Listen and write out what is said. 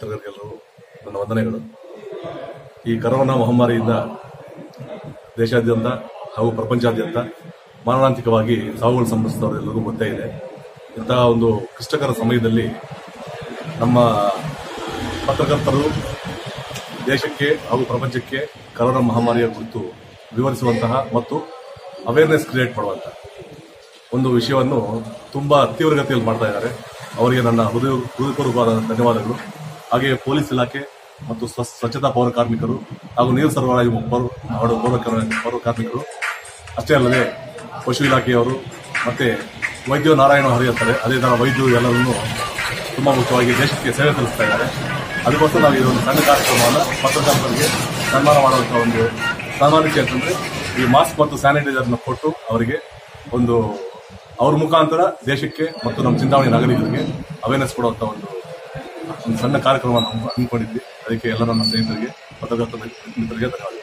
ಪತ್ರಕರ್ತರಿಗೆಲ್ಲರೂ ನನ್ನ ವಂದನೆಗಳು ಈ ಕರೋನಾ ಮಹಾಮಾರಿಯಿಂದ ದೇಶಾದ್ಯಂತ ಹಾಗೂ ಪ್ರಪಂಚಾದ್ಯಂತ ಮಾರಣಾಂತಿಕವಾಗಿ ಸಾವುಗಳು ಸಂಭವಿಸಿದವರೆಲ್ಲರಿಗೂ ಗೊತ್ತೇ ಇದೆ ಇಂತಹ ಒಂದು ಕ್ಲಿಷ್ಟಕರ ಸಮಯದಲ್ಲಿ ನಮ್ಮ ಪತ್ರಕರ್ತರು ದೇಶಕ್ಕೆ ಹಾಗೂ ಪ್ರಪಂಚಕ್ಕೆ ಕರೋನಾ ಮಹಾಮಾರಿಯ ಕುರಿತು ವಿವರಿಸುವಂತಹ ಮತ್ತು ಅವೇರ್ನೆಸ್ ಕ್ರಿಯೇಟ್ ಮಾಡುವಂತಹ ಒಂದು ವಿಷಯವನ್ನು ತುಂಬಾ ತೀವ್ರಗತಿಯಲ್ಲಿ ಮಾಡ್ತಾ ಇದ್ದಾರೆ ಅವರಿಗೆ ನನ್ನ ಹೃದಯ ಹೃದಯಪೂರ್ವಕವಾದ ಧನ್ಯವಾದಗಳು ಹಾಗೆಯೇ ಪೊಲೀಸ್ ಇಲಾಖೆ ಮತ್ತು ಸ್ವ- ಸ್ವಚ್ಛತಾ ಪೌರ ಕಾರ್ಮಿಕರು ಹಾಗೂ ನೀರು ಸರಬರಾಜು ಪೌರ ಹಾಗೂ ಪೌರ ಕರ್- ಪೌರ ಕಾರ್ಮಿಕರು ಅಷ್ಟೇ ಅಲ್ಲದೆ ಪಶು ಇಲಾಖೆಯವರು ಮತ್ತೆ ವೈದ್ಯ ನಾರಾಯಣ ಹರಿ ಅಂತಾರೆ ಅದೇ ತರ ವೈದ್ಯರು ಎಲ್ಲರನ್ನು ತುಂಬಾ ಮುಖ್ಯವಾಗಿ ದೇಶಕ್ಕೆ ಸೇವೆ ಸಲ್ಲಿಸ್ತಾ ಇದ್ದಾರೆ ಅದಕ್ಕೋಸ್ಕರ ನಾವು ಇದೊಂದು ಸಣ್ಣ ಕಾರ್ಯಕ್ರಮವನ್ನು ಪತ್ರಕರ್ತರಿಗೆ ಸನ್ಮಾನ ಮಾಡುವಂತಹ ಒಂದು ಸನ್ಮಾನಕ್ಕೆ ಅಂತಂದ್ರೆ ಈ ಮಾಸ್ಕ್ ಮತ್ತು ಸ್ಯಾನಿಟೈಸರ್ನ ಕೊಟ್ಟು ಅವರಿಗೆ ಒಂದು ಅವ್ರ ಮುಖಾಂತರ ದೇಶಕ್ಕೆ ಮತ್ತು ನಮ್ಮ ಚಿಂತಾಮಣಿ ನಾಗರಿಕರಿಗೆ ಅವೇರ್ನೆಸ್ ಕೊಡುವಂತ ಒಂದು ಒಂದು ಸಣ್ಣ ಕಾರ್ಯಕ್ರಮ ಹಮ್ಮಿಕೊಂಡಿದ್ವಿ ಅದಕ್ಕೆ ಎಲ್ಲ ನನ್ನ ಸ್ನೇಹಿತರಿಗೆ ಪತ್ರಕರ್ತ ಮಿತ್ರರಿಗೆ ಧನ್ಯವಾದಗಳು